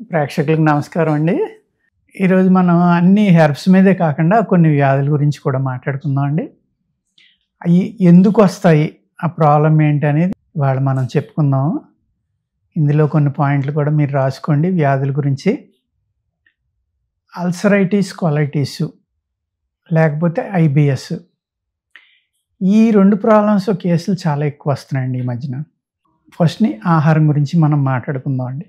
ప్రేక్షకులకు నమస్కారం అండి ఈరోజు మనం అన్ని హెర్బ్స్ మీదే కాకుండా కొన్ని వ్యాధుల గురించి కూడా మాట్లాడుకుందాం అండి అవి ఎందుకు వస్తాయి ఆ ప్రాబ్లం ఏంటి అనేది వాళ్ళు మనం చెప్పుకుందాం ఇందులో కొన్ని పాయింట్లు కూడా మీరు రాసుకోండి వ్యాధుల గురించి అల్సరైటిస్ కొలైటిస్ లేకపోతే ఐబిఎస్ ఈ రెండు ప్రాబ్లమ్స్ కేసులు చాలా ఎక్కువ వస్తున్నాయండి ఈ మధ్యన ఫస్ట్ని ఆహారం గురించి మనం మాట్లాడుకుందాం అండి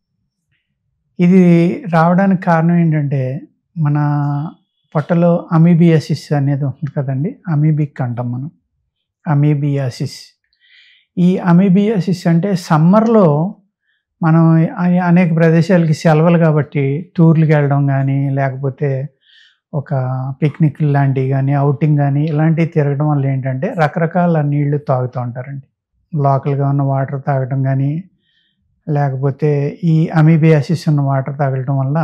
ఇది రావడానికి కారణం ఏంటంటే మన పొట్టలో అమీబియాసిస్ అనేది ఉంటుంది కదండి అమీబిక్ అంటాం మనం అమీబియాసిస్ ఈ అమీబియాసిస్ అంటే సమ్మర్లో మనం అ- అనేక ప్రదేశాలకి సెలవులు కాబట్టి టూర్లకు వెళ్ళడం కానీ లేకపోతే ఒక పిక్నిక్ లాంటివి కానీ అవుటింగ్ కానీ ఇలాంటివి తిరగడం వల్ల ఏంటంటే రకరకాల నీళ్లు తాగుతూ ఉంటారండి లోకల్గా ఉన్న వాటర్ తాగడం కానీ లేకపోతే ఈ అమీబియాసిస్ ఉన్న వాటర్ తాగడం వల్ల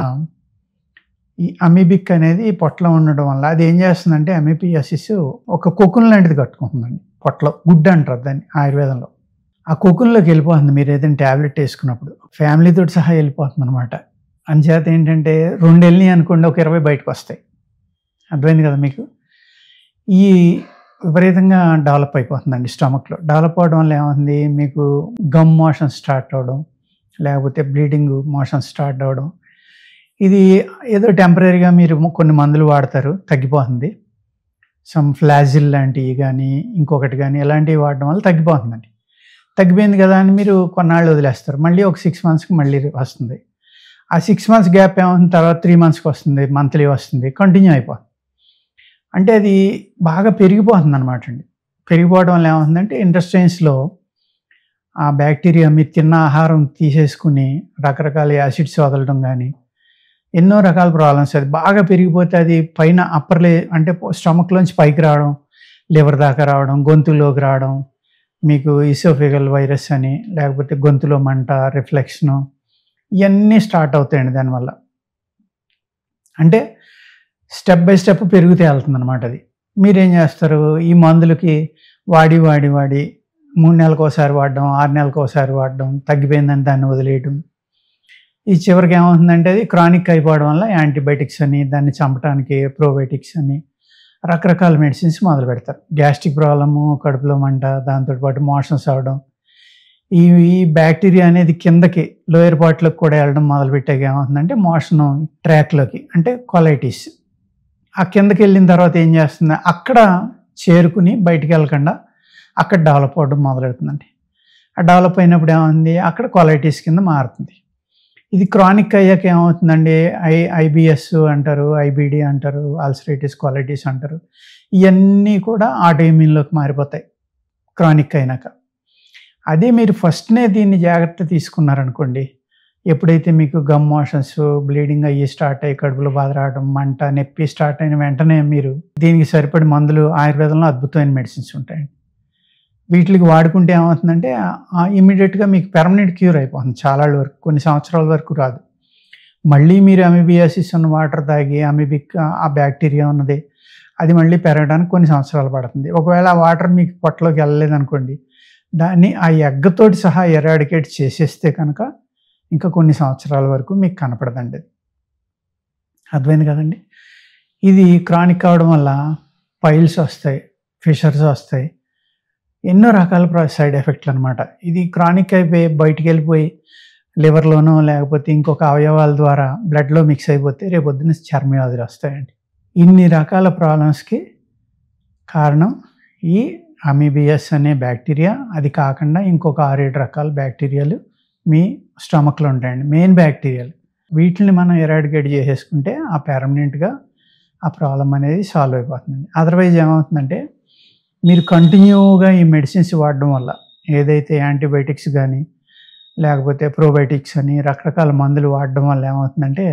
ఈ అమీబిక్ అనేది పొట్టలో ఉండడం వల్ల అది ఏం చేస్తుందంటే అమీబియాసిస్ ఒక కొక్కున్ లాంటిది కట్టుకుంటుందండి పొట్టలో గుడ్డ అంటారు దాన్ని ఆయుర్వేదంలో ఆ కొక్కున్లోకి వెళ్ళిపోతుంది మీరు ఏదైనా ట్యాబ్లెట్ వేసుకున్నప్పుడు ఫ్యామిలీతో సహా వెళ్ళిపోతుంది అనమాట అంచేత ఏంటంటే రెండు వెళ్ళినాయి అనుకోండి ఒక ఇరవై బయటకు వస్తాయి అర్థమైంది కదా మీకు ఈ విపరీతంగా డెవలప్ అయిపోతుందండి స్టమక్లో డెవలప్ అవడం వల్ల ఏమవుతుంది మీకు గమ్ మోషన్ స్టార్ట్ అవ్వడం లేకపోతే బ్లీడింగ్ మోషన్ స్టార్ట్ అవ్వడం ఇది ఏదో టెంపరీగా మీరు కొన్ని మందులు వాడతారు తగ్గిపోతుంది సమ్ ఫ్లాజిల్ లాంటివి కానీ ఇంకొకటి కానీ ఇలాంటివి వాడడం వల్ల తగ్గిపోతుందండి తగ్గిపోయింది కదా అని మీరు కొన్నాళ్ళు వదిలేస్తారు మళ్ళీ ఒక సిక్స్ మంత్స్కి మళ్ళీ వస్తుంది ఆ సిక్స్ మంత్స్ గ్యాప్ ఏమవుతుంది తర్వాత త్రీ మంత్స్కి వస్తుంది మంత్లీ వస్తుంది కంటిన్యూ అయిపోతుంది అంటే అది బాగా పెరిగిపోతుంది అనమాట అండి పెరిగిపోవడం వల్ల ఏమవుతుందంటే ఇండస్ట్రైన్స్లో ఆ బ్యాక్టీరియా మీరు తిన్న ఆహారం తీసేసుకుని రకరకాల యాసిడ్స్ వదలడం కానీ ఎన్నో రకాల ప్రాబ్లమ్స్ అది బాగా పెరిగిపోతే అది పైన అప్పర్ లే అంటే స్టమక్లోంచి పైకి రావడం లివర్ దాకా రావడం గొంతులోకి రావడం మీకు ఇసోఫిగల్ వైరస్ అని లేకపోతే గొంతులో మంట రిఫ్లెక్షను ఇవన్నీ స్టార్ట్ అవుతాయండి దానివల్ల అంటే స్టెప్ బై స్టెప్ పెరుగుతూ వెళ్తుంది అనమాట అది మీరేం చేస్తారు ఈ మందులకి వాడి వాడి వాడి మూడు నెలలకు ఒకసారి వాడడం ఆరు నెలలకు ఒకసారి వాడడం తగ్గిపోయిందని దాన్ని వదిలేయడం ఈ చివరికి ఏమవుతుందంటే అది క్రానిక్ అయిపోవడం వల్ల యాంటీబయాటిక్స్ అని దాన్ని చంపడానికి ప్రోబయోటిక్స్ అని రకరకాల మెడిసిన్స్ మొదలు పెడతారు గ్యాస్ట్రిక్ ప్రాబ్లము కడుపులో మంట దాంతోపాటు మోషన్స్ అవ్వడం ఈ ఈ బ్యాక్టీరియా అనేది కిందకి లోయర్ పార్ట్లోకి కూడా వెళ్ళడం మొదలుపెట్టాక ఏమవుతుందంటే మోషన్ ట్రాక్లోకి అంటే కొలైటిస్ ఆ కిందకి వెళ్ళిన తర్వాత ఏం చేస్తుంది అక్కడ చేరుకుని బయటికి వెళ్ళకుండా అక్కడ డెవలప్ అవ్వడం మొదలెడుతుందండి ఆ డెవలప్ అయినప్పుడు ఏమైంది అక్కడ క్వాలిటీస్ కింద మారుతుంది ఇది క్రానిక్ అయ్యాక ఏమవుతుందండి ఐ ఐబిఎస్ అంటారు ఐబిడి అంటారు అల్సరైటిస్ క్వాలిటీస్ అంటారు ఇవన్నీ కూడా ఆటోఇమ్యూన్లోకి మారిపోతాయి క్రానిక్ అయినాక అదే మీరు ఫస్ట్నే దీన్ని జాగ్రత్త తీసుకున్నారనుకోండి ఎప్పుడైతే మీకు గమ్ మోషన్స్ బ్లీడింగ్ అయ్యి స్టార్ట్ అయ్యి కడుపులో బాధ రావడం మంట నొప్పి స్టార్ట్ అయిన వెంటనే మీరు దీనికి సరిపడి మందులు ఆయుర్వేదంలో అద్భుతమైన మెడిసిన్స్ ఉంటాయండి వీటికి వాడుకుంటే ఏమవుతుందంటే ఇమీడియట్గా మీకు పెర్మనెంట్ క్యూర్ అయిపోతుంది చాలా వరకు కొన్ని సంవత్సరాల వరకు రాదు మళ్ళీ మీరు అమీబియాసిస్ ఉన్న వాటర్ తాగి అమీబిక్ ఆ బ్యాక్టీరియా ఉన్నది అది మళ్ళీ పెరగడానికి కొన్ని సంవత్సరాలు పడుతుంది ఒకవేళ ఆ వాటర్ మీకు పొట్టలోకి వెళ్ళలేదు అనుకోండి దాన్ని ఆ ఎగ్గతోటి సహా ఎరాడికేట్ చేసేస్తే కనుక ఇంకా కొన్ని సంవత్సరాల వరకు మీకు కనపడదండి అది అర్థమైంది కదండి ఇది క్రానిక్ అవడం వల్ల పైల్స్ వస్తాయి ఫిషర్స్ వస్తాయి ఎన్నో రకాల సైడ్ ఎఫెక్ట్లు అనమాట ఇది క్రానిక్ అయిపోయి బయటికి వెళ్ళిపోయి లివర్లోనో లేకపోతే ఇంకొక అవయవాల ద్వారా బ్లడ్లో మిక్స్ అయిపోతే రేపొద్దున చర్మవ్యాధులు వస్తాయండి ఇన్ని రకాల ప్రాబ్లమ్స్కి కారణం ఈ అమీబియస్ అనే బ్యాక్టీరియా అది కాకుండా ఇంకొక ఆరేడు రకాల బ్యాక్టీరియాలు మీ స్టమక్లో ఉంటాయండి మెయిన్ బ్యాక్టీరియాలు వీటిని మనం ఎరాడికేట్ చేసేసుకుంటే ఆ పెర్మనెంట్గా ఆ ప్రాబ్లం అనేది సాల్వ్ అయిపోతుందండి అదర్వైజ్ ఏమవుతుందంటే మీరు కంటిన్యూగా ఈ మెడిసిన్స్ వాడడం వల్ల ఏదైతే యాంటీబయాటిక్స్ కానీ లేకపోతే ప్రోబయోటిక్స్ అని రకరకాల మందులు వాడడం వల్ల ఏమవుతుందంటే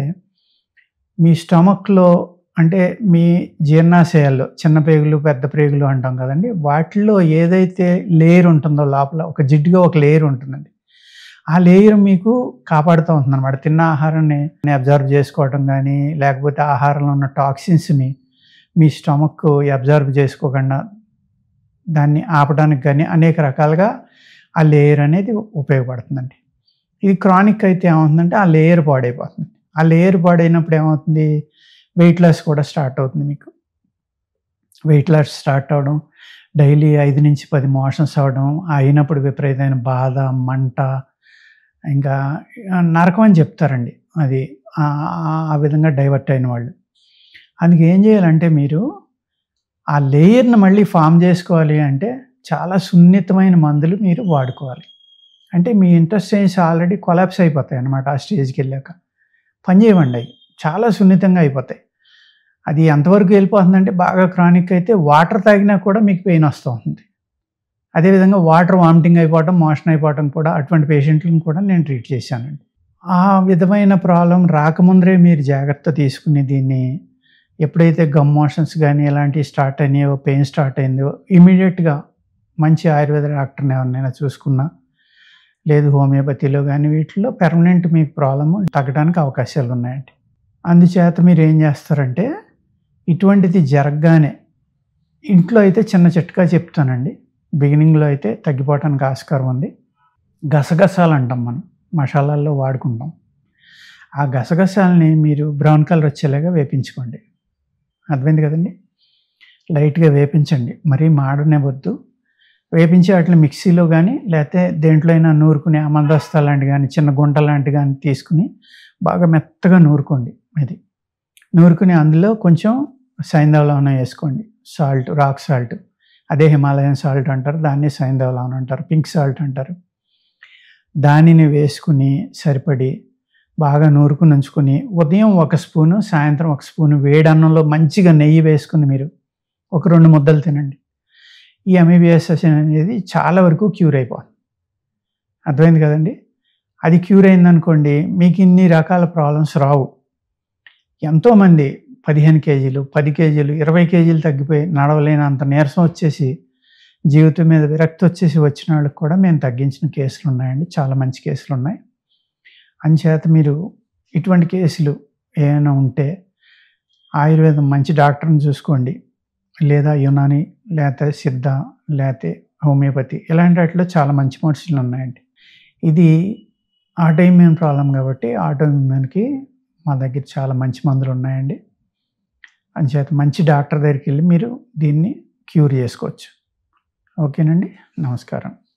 మీ స్టమక్లో అంటే మీ జీర్ణాశయాల్లో చిన్న పేగులు పెద్ద పేగులు అంటాం కదండి వాటిల్లో ఏదైతే లేయర్ ఉంటుందో లోపల ఒక జిడ్డుగా ఒక లేయర్ ఉంటుందండి ఆ లేయర్ మీకు కాపాడుతూ ఉంటుంది అనమాట తిన్న ఆహారాన్ని అబ్జర్వ్ చేసుకోవటం కానీ లేకపోతే ఆహారంలో ఉన్న టాక్సిన్స్ని మీ స్టమక్ అబ్జర్వ్ చేసుకోకుండా దాన్ని ఆపడానికి కానీ అనేక రకాలుగా ఆ లేయర్ అనేది ఉపయోగపడుతుందండి ఇది క్రానిక్ అయితే ఏమవుతుందంటే ఆ లేయర్ పాడైపోతుంది ఆ లేయర్ పాడైనప్పుడు ఏమవుతుంది వెయిట్ లాస్ కూడా స్టార్ట్ అవుతుంది మీకు వెయిట్ లాస్ స్టార్ట్ అవడం డైలీ ఐదు నుంచి పది మోషన్స్ అవడం అయినప్పుడు విపరీతమైన బాధ మంట ఇంకా నరకం అని చెప్తారండి అది ఆ- ఆ విధంగా డైవర్ట్ అయిన వాళ్ళు అందుకే ఏం చేయాలంటే మీరు ఆ లేయర్ని మళ్ళీ ఫామ్ చేసుకోవాలి అంటే చాలా సున్నితమైన మందులు మీరు వాడుకోవాలి అంటే మీ ఇంటెస్టైన్స్ ఆల్రెడీ కొలాప్స్ అయిపోతాయి అన్నమాట ఆ స్టేజ్కి వెళ్ళాక పని చేయవండి అవి చాలా సున్నితంగా అయిపోతాయి అది ఎంతవరకు వెళ్ళిపోతుందంటే బాగా క్రానిక్ అయితే వాటర్ తాగినా కూడా మీకు పెయిన్ వస్తూ ఉంటుంది అదేవిధంగా వాటర్ వామిటింగ్ అయిపోవటం మోషన్ అయిపోవటం కూడా అటువంటి పేషెంట్లను కూడా నేను ట్రీట్ చేశానండి ఆ విధమైన ప్రాబ్లం రాకముందరే మీరు జాగ్రత్త తీసుకుని దీన్ని ఎప్పుడైతే గమ్ మోషన్స్ కానీ ఇలాంటివి స్టార్ట్ అయినాయో పెయిన్ స్టార్ట్ అయిందో ఇమీడియట్గా మంచి ఆయుర్వేద డాక్టర్ని ఎవరినైనా చూసుకున్నా లేదు హోమియోపతిలో కానీ వీటిలో పెర్మనెంట్ మీకు ప్రాబ్లమ్ తగ్గడానికి అవకాశాలు ఉన్నాయండి అందుచేత మీరు ఏం చేస్తారంటే ఇటువంటిది జరగగానే ఇంట్లో అయితే చిన్న చిట్కా చెప్తానండి బిగినింగ్లో అయితే తగ్గిపోవడానికి ఆస్కారం ఉంది గసగసాలు అంటాం మనం మసాలాల్లో వాడుకుంటాం ఆ గసగసాలని మీరు బ్రౌన్ కలర్ వచ్చేలాగా వేపించుకోండి అర్థమైంది కదండి లైట్గా వేపించండి మరీ మాడనే వద్దు వేపించి వాటిని మిక్సీలో కానీ లేకపోతే దేంట్లో అయినా నూరుకుని అమందస్తా లాంటి కానీ చిన్న గుంట లాంటి కానీ తీసుకుని బాగా మెత్తగా నూరుకోండి అది నూరుకుని అందులో కొంచెం సైంధవలవనం వేసుకోండి సాల్ట్ రాక్ సాల్ట్ అదే హిమాలయన్ సాల్ట్ అంటారు దాన్ని సైంధవలవనం అంటారు పింక్ సాల్ట్ అంటారు దానిని వేసుకుని సరిపడి బాగా నూరుకుని ఉంచుకుని ఉదయం ఒక స్పూను సాయంత్రం ఒక స్పూను వేడన్నంలో మంచిగా నెయ్యి వేసుకుని మీరు ఒక రెండు ముద్దలు తినండి ఈ అమీబియస్ అనేది చాలా వరకు క్యూర్ అయిపోతుంది అర్థమైంది కదండి అది క్యూర్ అయిందనుకోండి మీకు ఇన్ని రకాల ప్రాబ్లమ్స్ రావు ఎంతోమంది పదిహేను కేజీలు పది కేజీలు ఇరవై కేజీలు తగ్గిపోయి నడవలేనంత నీరసం వచ్చేసి జీవితం మీద విరక్తి వచ్చేసి వచ్చిన వాళ్ళకి కూడా మేము తగ్గించిన కేసులు ఉన్నాయండి చాలా మంచి కేసులు ఉన్నాయి అంచేత మీరు ఇటువంటి కేసులు ఏమైనా ఉంటే ఆయుర్వేదం మంచి డాక్టర్ని చూసుకోండి లేదా యునాని లేకపోతే సిద్ధ లేకపోతే హోమియోపతి ఇలాంటి వాటిలో చాలా మంచి మెడిసిన్లు ఉన్నాయండి ఇది ఆటోఇమ్యూన్ ప్రాబ్లం కాబట్టి ఆటోఇమ్యూన్కి మా దగ్గర చాలా మంచి మందులు ఉన్నాయండి అంచేత మంచి డాక్టర్ దగ్గరికి వెళ్ళి మీరు దీన్ని క్యూర్ చేసుకోవచ్చు ఓకేనండి నమస్కారం